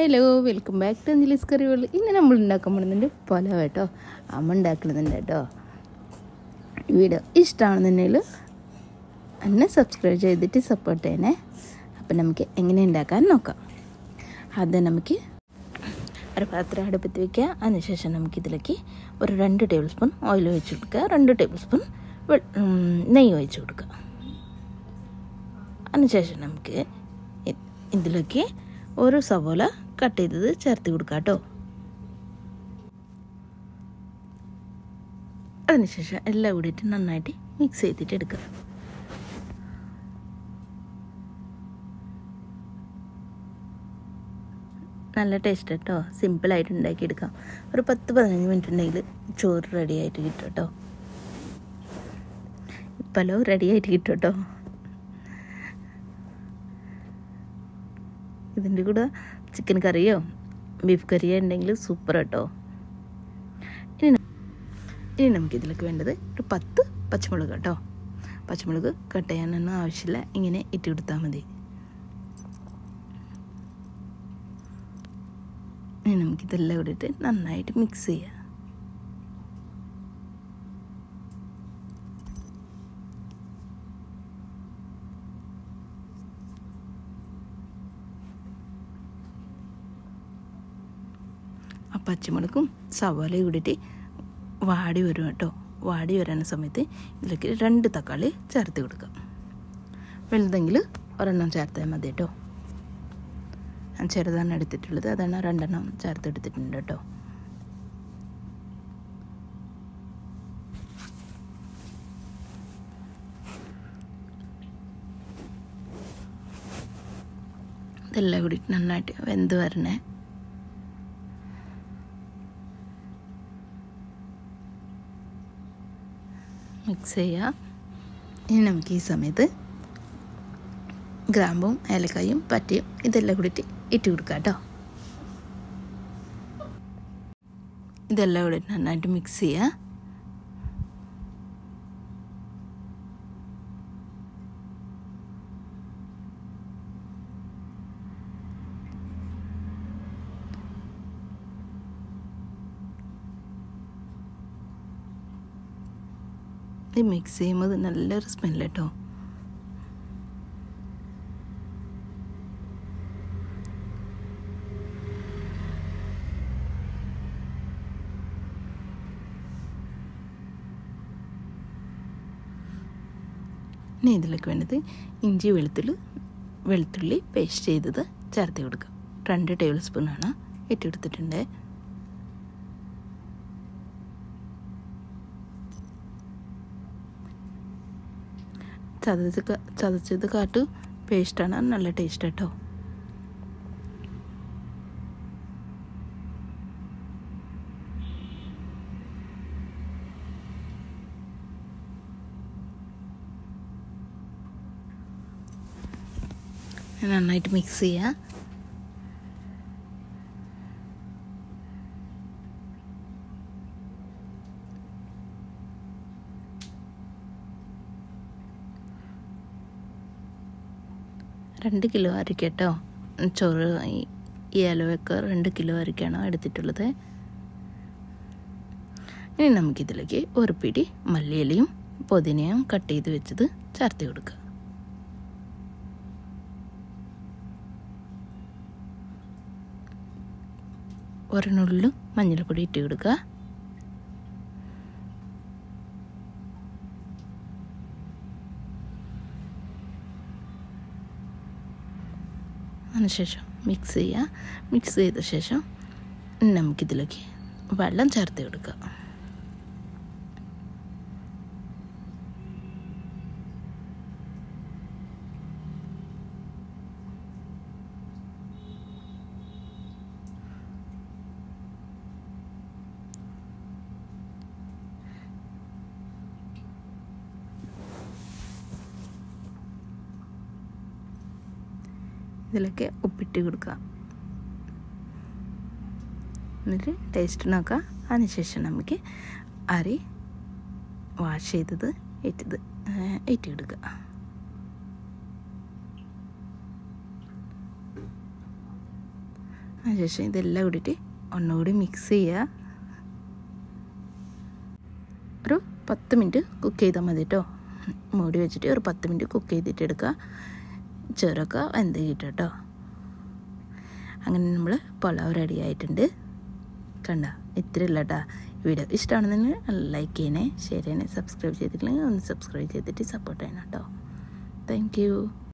hello welcome back to Anjali's curry world ഇന്ന് നമ്മൾ ഉണ്ടാക്കാൻ പോകുന്നുണ്ട് പല കേട്ടോ അമ്മ ഉണ്ടാക്കുന്നുണ്ട് കേട്ടോ വീഡിയോ ഇഷ്ടമാണെന്നുണ്ടെങ്കിൽ എന്നെ സബ്സ്ക്രൈബ് ചെയ്തിട്ട് സപ്പോർട്ട് ചെയ്യണേ അപ്പം നമുക്ക് എങ്ങനെ ഉണ്ടാക്കാൻ നോക്കാം ആദ്യം നമുക്ക് ഒരു പാത്രം അടുപ്പത്ത് വയ്ക്കുക അതിനുശേഷം നമുക്കിതിലേക്ക് ഒരു രണ്ട് ടേബിൾ സ്പൂൺ ഓയിൽ ഒഴിച്ച് കൊടുക്കുക രണ്ട് ടേബിൾ സ്പൂൺ നെയ്യ് ഒഴിച്ച് കൊടുക്കുക അതിനുശേഷം നമുക്ക് ഇ- ഇതിലേക്ക് ഒരു സവോല കട്ട് ചെയ്തത് ചേർത്ത് കൊടുക്കുക കേട്ടോ അതിനുശേഷം എല്ലാം കൂടിയിട്ട് നന്നായിട്ട് മിക്സ് ചെയ്തിട്ട് എടുക്കുക നല്ല ടേസ്റ്റ് കേട്ടോ സിമ്പിളായിട്ട് ഉണ്ടാക്കിയെടുക്കാം ഒരു പത്ത് പതിനഞ്ച് മിനിറ്റ് ഉണ്ടെങ്കിൽ ചോറ് റെഡി ആയിട്ട് കിട്ടും കേട്ടോ പലോ റെഡി ആയിട്ട് കിട്ടും കേട്ടോ ഇതിൻ്റെ കൂടെ ചിക്കൻ കറിയോ ബീഫ് കറിയോ ഉണ്ടെങ്കിൽ സൂപ്പർ കേട്ടോ ഇനി ന- ഇനി നമുക്കിതിലേക്ക് വേണ്ടത് ഒരു പത്ത് പച്ചമുളക് കേട്ടോ പച്ചമുളക് കട്ട് ചെയ്യാനൊന്നും ആവശ്യമില്ല ഇങ്ങനെ ഇട്ട് കൊടുത്താൽ മതി ഇനി നമുക്കിതെല്ലാം കൂടിയിട്ട് നന്നായിട്ട് മിക്സ് ചെയ്യാം ആ പച്ചമുളകും സവാളയും കൂടിയിട്ട് വാടി വരും കേട്ടോ വാടി വരുന്ന സമയത്ത് ഇതിലേക്ക് രണ്ട് തക്കാളി ചേർത്ത് കൊടുക്കാം വലുതെങ്കിൽ ഒരെണ്ണം ചേർത്താൽ മതി കേട്ടോ ഞാൻ ചെറുതാണ് എടുത്തിട്ടുള്ളത് അതാണ് രണ്ടെണ്ണം ചേർത്ത് എടുത്തിട്ടുണ്ട് കേട്ടോ ഇതെല്ലാം കൂടി നന്നായിട്ട് വെന്ത് വരണേ മിക്സ് ചെയ്യുക ഇനി നമുക്ക് ഈ സമയത്ത് ഗ്രാമ്പും ഏലക്കായും പറ്റിയും ഇതെല്ലാം കൂടിയിട്ട് ഇട്ട് കൊടുക്കുക കേട്ടോ ഇതെല്ലാം കൂടി നന്നായിട്ട് മിക്സ് ചെയ്യുക ഇത് മിക്സ് ചെയ്യുമ്പോൾ നല്ലൊരു സ്മെല്ല് കേട്ടോ ഇനി ഇതിലേക്ക് വേണ്ടത് ഇഞ്ചി വെളുത്തുള്ളി വെളുത്തുള്ളി പേസ്റ്റ് ചെയ്തത് ചേർത്ത് കൊടുക്കുക രണ്ട് ടേബിൾ സ്പൂണാണ് ഇട്ടെടുത്തിട്ടുണ്ട് ചതച്ച് ക- ചതച്ചത് കാട്ട് പേസ്റ്റാണ് നല്ല ടേസ്റ്റ് കേട്ടോ നന്നായിട്ട് മിക്സ് ചെയ്യുക രണ്ട് കിലോ അരിക്ക കേട്ടോ ചോറ് ഈ ഈ ഇലവൊക്കെ രണ്ട് കിലോ അരിക്കാണ് എടുത്തിട്ടുള്ളത് ഇനി നമുക്കിതിലേക്ക് ഒരു പിടി മല്ലിയിലയും പുതിനയും കട്ട് ചെയ്ത് വെച്ചത് ചേർത്ത് കൊടുക്കുക ഒരെണ്ണുള്ളിലും മഞ്ഞൾപ്പൊടി ഇട്ട് കൊടുക്കുക അതിനുശേഷം മിക്സ് ചെയ്യുക മിക്സ് ചെയ്ത ശേഷം നമുക്കിതിലേക്ക് വെള്ളം ചേർത്ത് കൊടുക്കുക ഇതിലൊക്കെ ഉപ്പിട്ട് കൊടുക്കുക എന്നിട്ട് ടേസ്റ്റ് നോക്കുക അതിനുശേഷം നമുക്ക് അരി വാഷ് ചെയ്തത് ഇട്ടത് ഇട്ടെടുക്കുക അതിനുശേഷം ഇതെല്ലാം കൂടിയിട്ട് ഒന്നുകൂടി മിക്സ് ചെയ്യുക ഒരു പത്ത് മിനിറ്റ് കുക്ക് ചെയ്താൽ മതി കേട്ടോ മൂടി വെച്ചിട്ട് ഒരു പത്ത് മിനിറ്റ് കുക്ക് ചെയ്തിട്ട് എടുക്കുക ചെറുക്ക വെന്ത് കിട്ടും കേട്ടോ അങ്ങനെ നമ്മൾ പുലാവ് റെഡി ആയിട്ടുണ്ട് കണ്ട ഇത്രയല്ല കേട്ടോ വീഡിയോ ഇഷ്ടമാണെന്നുണ്ടെങ്കിൽ ലൈക്ക് ചെയ്യണേ ഷെയർ ചെയ്യണേ സബ്സ്ക്രൈബ് ചെയ്തിട്ടില്ലെങ്കിൽ ഒന്ന് സബ്സ്ക്രൈബ് ചെയ്തിട്ട് സപ്പോർട്ട് ചെയ്യണം കേട്ടോ താങ്ക്